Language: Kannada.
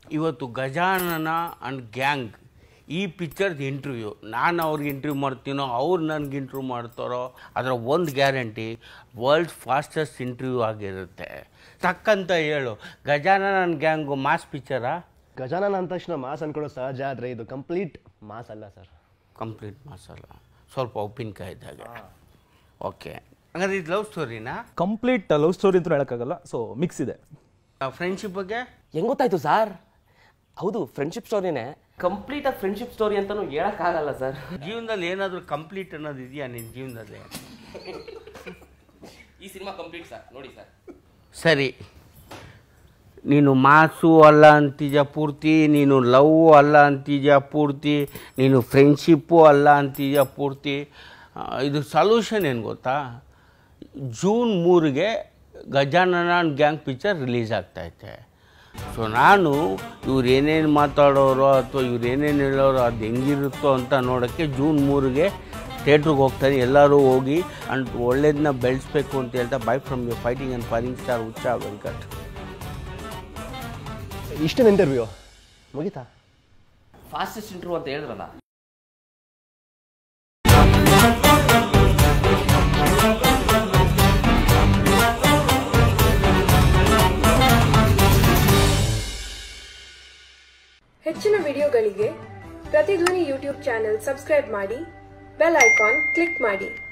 ಇವತ್ತು ಗಜಾನನ ಅಂಡ್ ಗ್ಯಾಂಗ್ ಈ ಪಿಕ್ಚರ್ದು ಇಂಟರ್ವ್ಯೂ ನಾನು ಅವ್ರಿಗೆ ಇಂಟರ್ವ್ಯೂ ಮಾಡ್ತೀನೋ ಅವ್ರು ನನಗೆ ಇಂಟರ್ವ್ಯೂ ಮಾಡ್ತಾರೋ ಅದರ ಒಂದು ಗ್ಯಾರಂಟಿ ವರ್ಲ್ಡ್ ಫಾಸ್ಟೆಸ್ಟ್ ಇಂಟರ್ವ್ಯೂ ಆಗಿರುತ್ತೆ ತಕ್ಕಂತ ಹೇಳು ಗಜಾನನ ಗ್ಯಾಂಗು ಮಾಸ್ ಪಿಕ್ಚರಾ ಗಜಾನನ ಅಂದ ತಕ್ಷಣ ಮಾಸ್ ಅನ್ಕೊಳ್ಳೋ ಸಹಜ ಆದರೆ ಇದು ಕಂಪ್ಲೀಟ್ ಮಾಸ್ ಅಲ್ಲ ಸರ್ ಕಂಪ್ಲೀಟ್ ಮಸಾಲ ಸ್ವಲ್ಪ ಉಪ್ಪಿನಕಾಯಿ ಇದ್ದಾಗ ಓಕೆ ಹಂಗಾದ್ರೆ ಇದು ಲವ್ ಸ್ಟೋರಿನಾ ಕಂಪ್ಲೀಟ್ ಲವ್ ಸ್ಟೋರಿ ಅಂತೂ ಹೇಳೋಕ್ಕಾಗಲ್ಲ ಸೊ ಮಿಕ್ಸ್ ಇದೆ ಫ್ರೆಂಡ್ಶಿಪ್ ಬಗ್ಗೆ ಹೆಂಗ್ ಗೊತ್ತಾಯ್ತು ಸರ್ ಹೌದು ಫ್ರೆಂಡ್ಶಿಪ್ ಸ್ಟೋರಿನೇ ಕಂಪ್ಲೀಟ್ ಆಗಿ ಫ್ರೆಂಡ್ಶಿಪ್ ಸ್ಟೋರಿ ಅಂತಾನು ಹೇಳಕ್ಕಾಗಲ್ಲ ಸರ್ ಜೀವನದಲ್ಲಿ ಏನಾದರೂ ಕಂಪ್ಲೀಟ್ ಅನ್ನೋದು ಇದೆಯಾ ನಿನ್ನ ಜೀವನದಲ್ಲಿ ಈ ಸಿನಿಮಾ ಕಂಪ್ಲೀಟ್ ಸರ್ ನೋಡಿ ಸರ್ ಸರಿ ನೀನು ಮಾಸು ಅಲ್ಲ ಅಂತಿದ್ಯಾ ಪೂರ್ತಿ ನೀನು ಲವ್ ಅಲ್ಲ ಅಂತಿದ್ಯಾ ಪೂರ್ತಿ ನೀನು ಫ್ರೆಂಡ್ಶಿಪ್ಪು ಅಲ್ಲ ಅಂತಿದ್ಯಾ ಪೂರ್ತಿ ಆ, ಇದು ಸೊಲ್ಯೂಷನ್ ಏನು ಗೊತ್ತಾ ಜೂನ್ ಮೂರಿಗೆ ಗಜಾನನ ಗ್ಯಾಂಗ್ ಪಿಕ್ಚರ್ ರಿಲೀಸ್ ಆಗ್ತೈತೆ ಸೊ ನಾನು ಇವ್ರು ಏನೇನು ಮಾತಾಡೋರೋ ಅಥವಾ ಇವ್ರು ಏನೇನು ಹೇಳೋರೋ ಅದು ಹೆಂಗಿರುತ್ತೋ ಅಂತ ನೋಡೋಕ್ಕೆ ಜೂನ್ ಮೂರಿಗೆ ಥಿಯೇಟ್ರಿಗೆ ಹೋಗ್ತಾನೆ ಎಲ್ಲರೂ ಹೋಗಿ ಅಂಡ್ ಒಳ್ಳೇದನ್ನ ಬೆಳೆಸ್ಬೇಕು ಅಂತ ಹೇಳ್ತಾ bye from you fighting and firing star Huccha Venkat ಇಷ್ಟೇನು ಇಂಟರ್ವ್ಯೂ ಮುಗೀತಾ ಫಾಸ್ಟೆಸ್ಟ್ ಇಂಟರ್ವ್ಯೂ ಅಂತ ಹೇಳಿದ್ರಲ್ಲ ಹೆಚ್ಚಿನ ವಿಡಿಯೋಗಳಿಗೆ ಪ್ರತಿಧ್ವನಿ ಯೂಟ್ಯೂಬ್ ಚಾನೆಲ್ ಸಬ್ಸ್ಕ್ರೈಬ್ ಮಾಡಿ ಬೆಲ್ ಐಕಾನ್ ಕ್ಲಿಕ್ ಮಾಡಿ